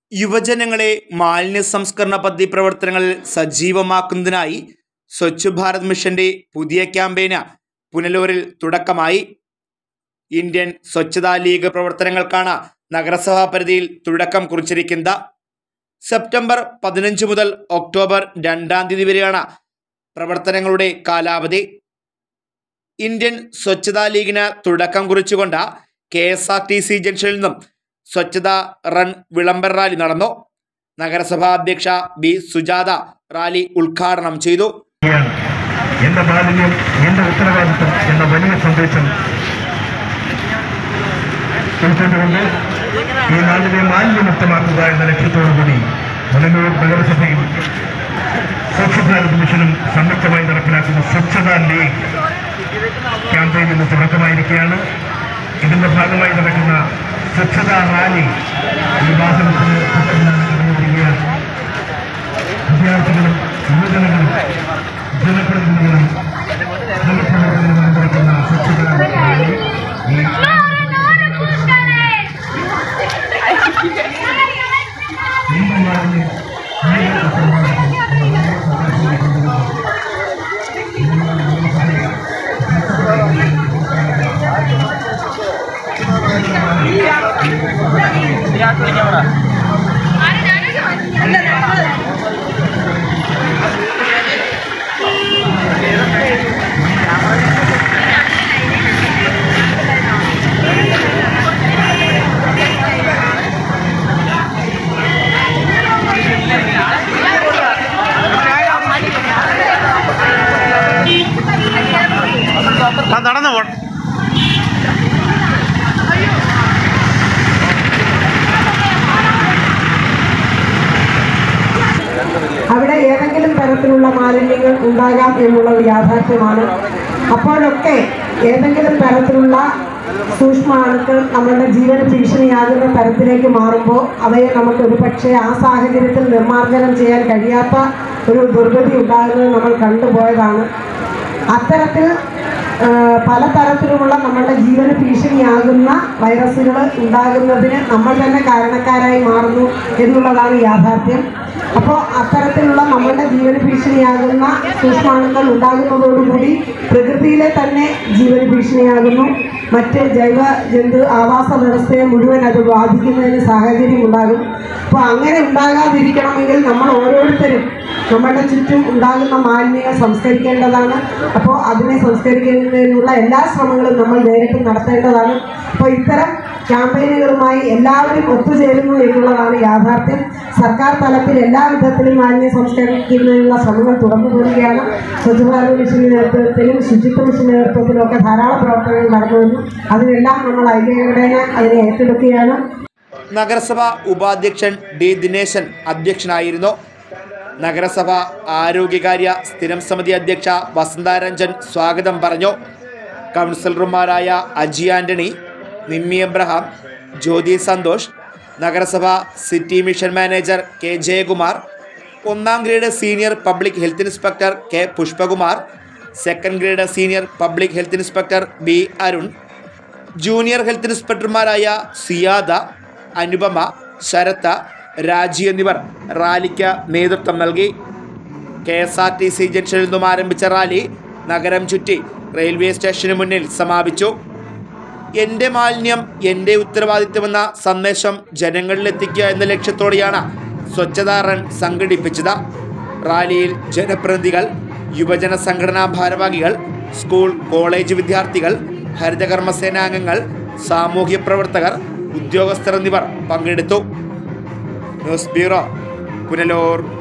യുവജനങ്ങളെ മാലിന്യ സംസ്കരണ പദ്ധതി പ്രവർത്തനങ്ങളിൽ സജീവമാക്കുന്നതിനായി സ്വച്ഛ് ഭാരത് മിഷന്റെ പുതിയ ക്യാമ്പയിന് പുനലൂരിൽ തുടക്കമായി ഇന്ത്യൻ സ്വച്ഛതാ ലീഗ് പ്രവർത്തനങ്ങൾക്കാണ് നഗരസഭാ പരിധിയിൽ തുടക്കം കുറിച്ചിരിക്കുന്നത് സെപ്റ്റംബർ പതിനഞ്ച് മുതൽ ഒക്ടോബർ രണ്ടാം തീയതി വരെയാണ് പ്രവർത്തനങ്ങളുടെ കാലാവധി ഇന്ത്യൻ സ്വച്ഛതാ ലീഗിന് തുടക്കം കുറിച്ചുകൊണ്ട് K S R T C ജംഗ്ഷനിൽ നിന്നും സ്വച്ഛതാ റൺ വിളംബര റാലി നടന്നു നഗരസഭാ അധ്യക്ഷ ബി സുജാത റാലി ഉദ്ഘാടനം ചെയ്തു യാണ്. എന്റെ മാലിന്യം എന്റെ ഉത്തരവാദിത്വം എന്ന വലിയ സന്ദേശം ഉൾക്കൊണ്ടുകൊണ്ട് ഈ നാടിനെ മാലിന്യമുക്തമാക്കുക എന്ന ലക്ഷ്യത്തോടുകൂടി പുനലൂർ നഗരസഭയും സ്വച്ഛ ഭാരത് മിഷനും സംയുക്തമായി നടപ്പിലാക്കുന്ന സ്വച്ഛതാ ലീഗ് ക്യാമ്പയിൻ ഇന്ന് തുടക്കമായിരിക്കുകയാണ് ഇതിന്റെ ഭാഗമായി നടക്കുന്ന സ്വച്ഛതാ റാലി ഈ വാഹനത്തിന് തൊട്ടടുത്താണ് കടന്നു വരികയാണ് വിദ്യാർത്ഥികളും യുവജനങ്ങളും ജനപ്രതിനിധികളും ജനപ്രവർത്തകരും പങ്കെടുക്കുന്ന സ്വച്ഛതാ റാലി ഈ നീണ്ടമാറിന് നടന്നു പോ അവിടെ ഏതെങ്കിലും തരത്തിലുള്ള മാലിന്യങ്ങൾ ഉണ്ടാകാം എന്നുള്ളത് യാഥാർത്ഥ്യമാണ് അപ്പോഴൊക്കെ ഏതെങ്കിലും തരത്തിലുള്ള സൂക്ഷ്മാണുക്കൾ നമ്മളുടെ ജീവന ഭീഷണിയാകുന്ന തരത്തിലേക്ക് മാറുമ്പോൾ അവയെ നമുക്ക് ഒരുപക്ഷെ ആ സാഹചര്യത്തിൽ നിർമ്മാർജ്ജനം ചെയ്യാൻ കഴിയാത്ത ഒരു ദുർഗതി ഉണ്ടാകുന്നത് നമ്മൾ കണ്ടുപോയതാണ് അത്തരത്തിൽ ആ, പലതരത്തിലുമുള്ള നമ്മളുടെ ജീവന ഭീഷണിയാകുന്ന വൈറസുകൾ ഉണ്ടാകുന്നതിന് നമ്മൾ തന്നെ കാരണക്കാരായി മാറുന്നു എന്നുള്ളതാണ് യാഥാർത്ഥ്യം അപ്പോൾ അത്തരത്തിലുള്ള നമ്മളുടെ ജീവന ഭീഷണിയാകുന്ന സൂക്ഷ്മാണുക്കൾ ഉണ്ടാകുന്നതോടുകൂടി പ്രകൃതിയിലെ തന്നെ ജീവന ഭീഷണിയാകുന്നു മറ്റ് ജൈവ ജന്തു ആവാസ വ്യവസ്ഥയെ മുഴുവൻ അത് ബാധിക്കുന്നതിന് സാഹചര്യം ഉണ്ടാകും അപ്പോൾ അങ്ങനെ ഉണ്ടാകാതിരിക്കണമെങ്കിൽ നമ്മൾ ഓരോരുത്തരും നമ്മുടെ ചുറ്റും ഉണ്ടാകുന്ന മാലിന്യങ്ങൾ സംസ്കരിക്കേണ്ടതാണ് അപ്പോൾ അതിനെ സംസ്കരിക്കുന്നതിനുള്ള എല്ലാ ശ്രമങ്ങളും നമ്മൾ നേരിട്ട് നടത്തേണ്ടതാണ് അപ്പോൾ ഇത്തരം ക്യാമ്പയിനുകളുമായി എല്ലാവരും ഒത്തുചേരുന്നു എന്നുള്ളതാണ് യാഥാർത്ഥ്യം സർക്കാർ തലത്തിൽ എല്ലാ വിധത്തിലും മാലിന്യം സംസ്കരിക്കുന്നതിനുള്ള ശ്രമങ്ങൾ തുടർന്നു പോവുകയാണ് സ്വച്ഛ ഭാരത് മിഷന്റെ നേതൃത്വത്തിലും ശുചിത്വ മിഷന്റെ നേതൃത്വത്തിലും ഒക്കെ ധാരാളം പ്രവർത്തനങ്ങൾ നടന്നു വരുന്നു അതിനെല്ലാം നമ്മൾ ഐക്യകടേന അതിനെ ഏറ്റെടുക്കുകയാണ് നഗരസഭ ഉപാധ്യക്ഷൻ ഡി ദിനേശൻ അധ്യക്ഷനായിരുന്നു നഗരസഭ ആരോഗ്യകാര്യ സ്ഥിരം സമിതി അധ്യക്ഷ വസന്താരഞ്ജൻ സ്വാഗതം പറഞ്ഞു കൗൺസിലർമാരായ അജി ആന്റണി നിമ്മി എബ്രഹാം ജ്യോതി സന്തോഷ് നഗരസഭ city mission manager K Jayakumar ഒന്നാം grade senior public health inspector K Pushpakumar second grade senior public health inspector B Arun junior health ഇൻസ്പെക്ടർമാരായ സിയാദ അനുപമ ശരത്ത രാജി എന്നിവർ റാലിക്ക് നേതൃത്വം നൽകി K S R T C ജംഗ്ഷനിൽ നിന്നും ആരംഭിച്ച റാലി നഗരം ചുറ്റി റെയിൽവേ സ്റ്റേഷന് മുന്നിൽ സമാപിച്ചു എൻ്റെ മാലിന്യം എൻ്റെ ഉത്തരവാദിത്വമെന്ന സന്ദേശം ജനങ്ങളിലെത്തിക്കുക എന്ന ലക്ഷ്യത്തോടെയാണ് സ്വച്ഛതാ റൺ സംഘടിപ്പിച്ചത് റാലിയിൽ ജനപ്രതിനിധികൾ യുവജന സംഘടനാ ഭാരവാഹികൾ സ്കൂൾ കോളേജ് വിദ്യാർത്ഥികൾ ഹരിതകർമ്മസേനാംഗങ്ങൾ സാമൂഹ്യ പ്രവർത്തകർ ഉദ്യോഗസ്ഥർ എന്നിവർ പങ്കെടുത്തു ന്യൂസ് ബ്യൂറോ പുനലൂർ